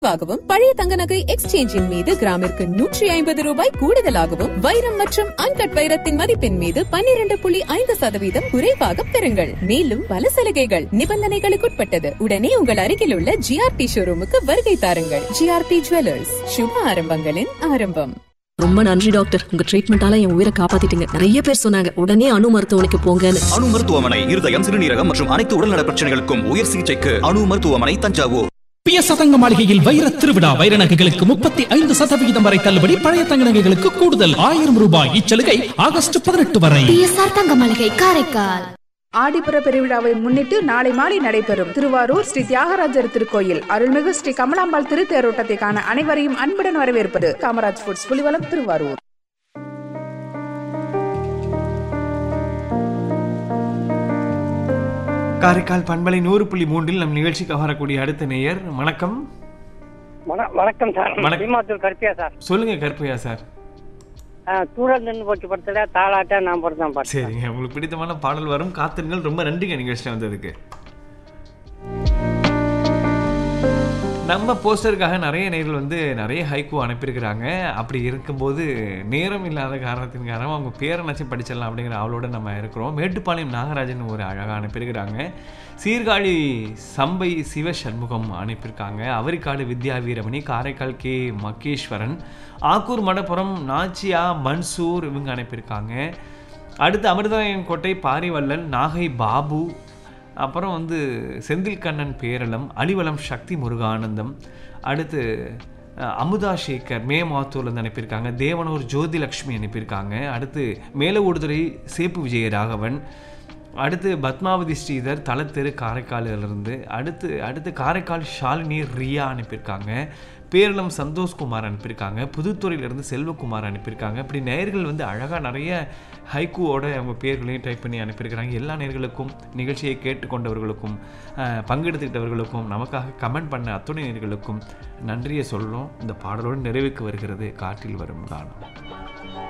வாகவும் பழைய தங்க நகை எக்ஸ்சேஞ்சின் மீது கிராமிற்கு நூற்றி ஐம்பது ரூபாய் கூடுதலாகவும் வைரம் மற்றும் அன்கட் வைரத்தின் மதிப்பின் மீது பன்னிரண்டு புள்ளி ஐந்து சதவீதம் குறைவாக பெறுங்கள் மேலும் பல சலுகைகள் நிபந்தனைகளுக்குட்பட்டது உடனே உங்கள் அருகில் உள்ள ஜிஆர்டி ஷோரூமுக்கு வருகை தாருங்கள் ஜிஆர்டி ஜுவல்லர்ஸ் சுப ஆரம்பங்களின் ஆரம்பம் ரொம்ப நன்றி டாக்டர் உங்க ட்ரீட்மெண்டால என் உயிரை காப்பாத்திட்டீங்க நிறைய பேர் சொன்னாங்க உடனே அணு மருத்துவமனைக்கு போங்கன்னு அணு மருத்துவமனை இருதயம் சிறுநீரகம் மற்றும் அனைத்து உடல்நல பிரச்சனைகளுக்கும் உயர் சிகிச்சைக்கு அணு மருத்துவமனை தஞ்சாவூர் பிய சதங்க மாளிகையில் வைர திருவிழா வைர நகைகளுக்கு முப்பத்தி ஐந்து சதவிகிதம் வரை தள்ளுபடி பழைய தங்க நகைகளுக்கு கூடுதல் ஆயிரம் ரூபாய் இச்சலுகை ஆகஸ்ட் பதினெட்டு வரை பிஎஸ்ஆர் தங்க மளிகை காரைக்கால் ஆடிப்புற பெருவிழாவை முன்னிட்டு நாளை மாலை நடைபெறும் திருவாரூர் ஸ்ரீ தியாகராஜர் திருக்கோயில் அருள்மிகு ஸ்ரீ கமலாம்பாள் திருத்தேரோட்டத்தை காண அனைவரையும் அன்புடன் வரவேற்பது காமராஜ் ஃபுட்ஸ் புலிவலம் திருவாரூர் காரைக்கால் பண்பலை நூறு புள்ளி மூன்றில் நம் நிகழ்ச்சிக்கு வரக்கூடிய அடுத்த நேயர் வணக்கம் வண- வணக்கம் சார் வணக்கம். சீமாத்தூர் கருப்பியா சார் சொல்லுங்க கருப்பையா சார் ஆ, தூரல் நின்று போச்சு படத்துல தாளாட்ட நான் படம் பாட்டு சரிங்க உங்களுக்கு பிடித்தமான பாடல் வரும் காத்திருங்கள் ரொம்ப நன்றிங்க நிகழ்ச்சியில் வந்ததுக்கு நம்ம போஸ்டருக்காக நிறைய நேர்கள் வந்து நிறைய ஹைக்கூ அனுப்பியிருக்கிறாங்க அப்படி இருக்கும்போது நேரம் இல்லாத காரணத்தின் காரணம் அவங்க பேரை நச்சு படிச்சிடலாம் அப்படிங்கிற அவளோட நம்ம இருக்கிறோம் மேட்டுப்பாளையம் நாகராஜன் ஒரு அழகாக அனுப்பியிருக்கிறாங்க சீர்காழி சம்பை சிவ சண்முகம் அனுப்பியிருக்காங்க அவரிக்காடு வித்யா வீரமணி காரைக்கால் கே மகேஸ்வரன் ஆக்கூர் மடப்புறம் நாச்சியா மன்சூர் இவங்க அனுப்பியிருக்காங்க அடுத்து அமிர்தராயன் கோட்டை பாரிவள்ளல் நாகை பாபு அப்புறம் வந்து செந்தில் கண்ணன் பேரளம் அலிவலம் சக்தி முருகானந்தம் அடுத்து அஹ், அமுதா சேகர் மே மாத்தூர்லேருந்து அனுப்பியிருக்காங்க தேவனூர் ஜோதிலக்ஷ்மி அனுப்பியிருக்காங்க அடுத்து மேலவூடுதுறை சேப்பு விஜயராகவன் அடுத்து பத்மாவதி ஸ்ரீதர் தலத்தெரு காரைக்காலிலிருந்து அடுத்து அடுத்து காரைக்கால் ஷாலினி ரியா அனுப்பியிருக்காங்க பேரளம் சந்தோஷ்குமார் அனுப்பியிருக்காங்க புதுத்துறையிலேருந்து செல்வகுமார் அனுப்பியிருக்காங்க இப்படி நேயர்கள் வந்து அழகாக நிறைய ஹைக்கூவோட அவங்க பேர்களையும் டைப் பண்ணி அனுப்பியிருக்கிறாங்க எல்லா நேயர்களுக்கும் நிகழ்ச்சியை கேட்டுக்கொண்டவர்களுக்கும் அஹ், பங்கெடுத்துக்கிட்டவர்களுக்கும் நமக்காக கமெண்ட் பண்ண அத்துணை நேயர்களுக்கும் நன்றியை சொல்கிறோம் இந்த பாடலோடு நிறைவுக்கு வருகிறது காற்றில் வரும் காலம்